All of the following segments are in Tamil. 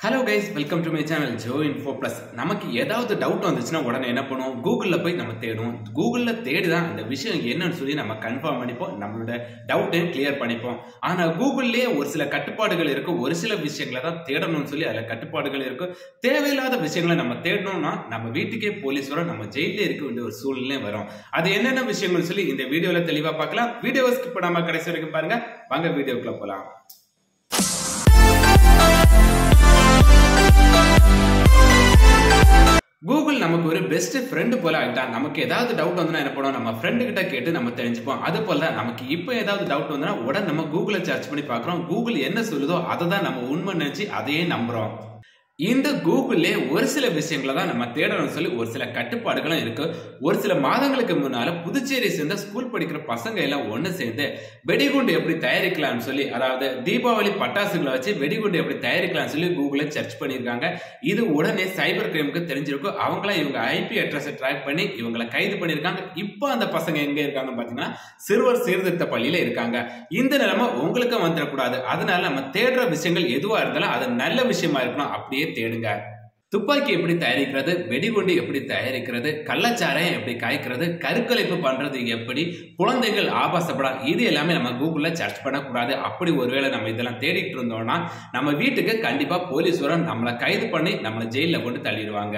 hello guys welcome to my channel Jo info plus நமக்கு ஏதாவது டவுட் வந்துச்சுன்னா உடனே என்ன பண்ணுவோம் கூகுளில் போய் நம்ம தேடுவோம் கூகுளில் தேடி தான் அந்த விஷயம் என்னன்னு சொல்லி நம்ம கன்ஃபார்ம் பண்ணிப்போம் நம்மளோட டவுட்டையும் கிளியர் பண்ணிப்போம் ஆனால் கூகுள்லேயே ஒரு சில கட்டுப்பாடுகள் இருக்கும் ஒரு சில விஷயங்களை தான் தேடணும்னு சொல்லி அதில் கட்டுப்பாடுகள் இருக்கும் தேவையில்லாத விஷயங்களை நம்ம தேடணும்னா நம்ம வீட்டுக்கே போலீஸ் வரும் நம்ம ஜெயிலே இருக்க வேண்டிய ஒரு சூழ்நிலை வரும் அது என்னென்ன விஷயங்கள் சொல்லி இந்த வீடியோவில் தெளிவாக பார்க்கலாம் வீடியோவை ஸ்கிப் பண்ணாமல் கடைசி வரைக்கும் பாருங்க வாங்க வீடியோக்குள்ள போகலாம் கூகுள் நமக்கு ஒரு பெஸ்ட் ஃப்ரெண்டு போல ஆகிட்டா நமக்கு ஏதாவது டவுட் வந்துன்னா என்ன பண்ணுவோம் நம்ம ஃப்ரெண்டு கிட்ட கேட்டு நம்ம தெரிஞ்சுப்போம் அது போல தான் நமக்கு இப்போ ஏதாவது டவுட் வந்துன்னா உடனே நம்ம கூகுளை சர்ச் பண்ணி பார்க்குறோம் கூகுள் என்ன சொல்லுதோ அதை தான் நம்ம உண்மை நினைச்சு அதையே நம்புறோம் இந்த கூகுள்லே ஒரு சில விஷயங்களை தான் நம்ம தேடணும்னு சொல்லி ஒரு சில கட்டுப்பாடுகளும் இருக்கு ஒரு சில மாதங்களுக்கு முன்னால புதுச்சேரி சேர்ந்த ஸ்கூல் படிக்கிற பசங்க எல்லாம் ஒன்று சேர்ந்து வெடிகுண்டு எப்படி தயாரிக்கலாம்னு சொல்லி அதாவது தீபாவளி பட்டாசுகளை வச்சு வெடிகுண்டு எப்படி தயாரிக்கலாம்னு சொல்லி கூகுளை சர்ச் பண்ணியிருக்காங்க இது உடனே சைபர் கிரைமுக்கு தெரிஞ்சிருக்கும் அவங்களாம் இவங்க ஐபி அட்ரஸை ட்ராக் பண்ணி இவங்களை கைது பண்ணியிருக்காங்க இப்போ அந்த பசங்க எங்க இருக்காங்கன்னு பார்த்தீங்கன்னா சிறுவர் சீர்திருத்த பள்ளியில இருக்காங்க இந்த நிலைமை உங்களுக்கும் வந்துடக்கூடாது அதனால நம்ம தேடுற விஷயங்கள் எதுவா இருந்தாலும் அது நல்ல விஷயமா இருக்கணும் அப்படியே தேடுங்க துப்பாக்கி எப்படி தயாரிக்கிறது வெடிகுண்டு எப்படி தயாரிக்கிறது கள்ளச்சாராயம் எப்படி காய்க்கிறது கருக்கலைப்பு பண்றது எப்படி குழந்தைகள் ஆபாசப்படம் இது எல்லாமே நம்ம கூகுள்ல சர்ச் பண்ணக்கூடாது அப்படி ஒருவேளை நம்ம இதெல்லாம் தேடிட்டு இருந்தோம்னா நம்ம வீட்டுக்கு கண்டிப்பா போலீஸ் வரும் நம்மளை கைது பண்ணி நம்மளை ஜெயில கொண்டு தள்ளிடுவாங்க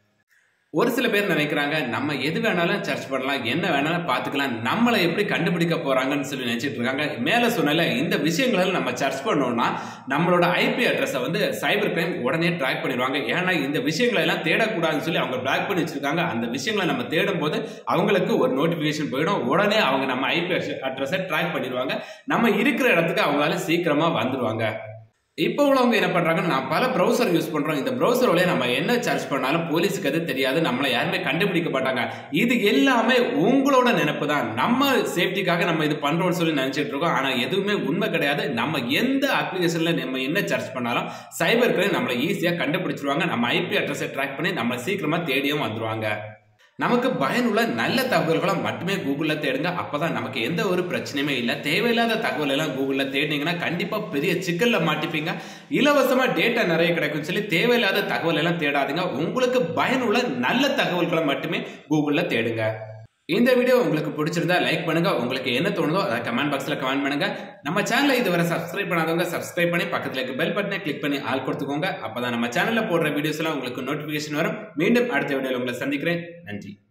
ஒரு சில பேர் நினைக்கிறாங்க நம்ம எது வேணாலும் சர்ச் பண்ணலாம் என்ன வேணாலும் பார்த்துக்கலாம் நம்மளை எப்படி கண்டுபிடிக்க போறாங்கன்னு சொல்லி நினைச்சிட்டு இருக்காங்க மேல சொன்னல இந்த விஷயங்களை நம்ம சர்ச் பண்ணோம்னா நம்மளோட ஐபி அட்ரஸை வந்து சைபர் கிரைம் உடனே ட்ராக் பண்ணிடுவாங்க ஏன்னா இந்த விஷயங்களை எல்லாம் தேடக்கூடாதுன்னு சொல்லி அவங்க பிளாக் பண்ணி வச்சிருக்காங்க அந்த விஷயங்களை நம்ம தேடும் போது அவங்களுக்கு ஒரு நோட்டிபிகேஷன் போயிடும் உடனே அவங்க நம்ம ஐபி அட்ரஸை ட்ராக் பண்ணிடுவாங்க நம்ம இருக்கிற இடத்துக்கு அவங்களால சீக்கிரமா வந்துருவாங்க இப்போ உள்ளவங்க என்ன பண்றாங்க நான் பல ப்ரௌசர் யூஸ் பண்றோம் இந்த ப்ரௌசர் வழியா நம்ம என்ன சர்ச் பண்ணாலும் போலீஸுக்கு அது தெரியாது நம்மளை யாருமே கண்டுபிடிக்க மாட்டாங்க இது எல்லாமே உங்களோட நினைப்பு தான் நம்ம சேஃப்டிக்காக நம்ம இது பண்றோம்னு சொல்லி நினைச்சிட்டு இருக்கோம் ஆனா எதுவுமே உண்மை கிடையாது நம்ம எந்த அப்ளிகேஷன்ல நம்ம என்ன சர்ச் பண்ணாலும் சைபர் கிரைம் நம்மளை ஈஸியா கண்டுபிடிச்சிருவாங்க நம்ம ஐபி அட்ரஸை ட்ராக் பண்ணி நம்மளை சீக்கிரமா தேடியும் வந்துருவாங்க நமக்கு பயனுள்ள நல்ல தகவல்களை மட்டுமே கூகுளில் தேடுங்க அப்பதான் நமக்கு எந்த ஒரு பிரச்சனையுமே இல்லை தேவையில்லாத தகவல் எல்லாம் கூகுளில் தேடினீங்கன்னா கண்டிப்பா பெரிய சிக்கல்ல மாட்டிப்பீங்க இலவசமா டேட்டா நிறைய கிடைக்கும் சொல்லி தேவையில்லாத தகவல் எல்லாம் தேடாதீங்க உங்களுக்கு பயனுள்ள நல்ல தகவல்களை மட்டுமே கூகுளில் தேடுங்க இந்த வீடியோ உங்களுக்கு பிடிச்சிருந்தா லைக் பண்ணுங்க உங்களுக்கு என்ன தோணுதோ அதை கமெண்ட் பாக்ஸ்ல கமெண்ட் பண்ணுங்க நம்ம சேனலை இதுவரை சப்ஸ்கிரைப் பண்ணாதவங்க சப்ஸ்கிரைப் பண்ணி பக்கத்துல இருக்க பெல் பட்டனை கிளிக் பண்ணி ஆள் கொடுத்துக்கோங்க அப்பதான் நம்ம சேனல்ல போடுற வீடியோஸ் எல்லாம் உங்களுக்கு நோட்டிபிகேஷன் வரும் மீண்டும் அடுத்த வீடியோவில் உங்களை சந்திக்கிறேன் நன்றி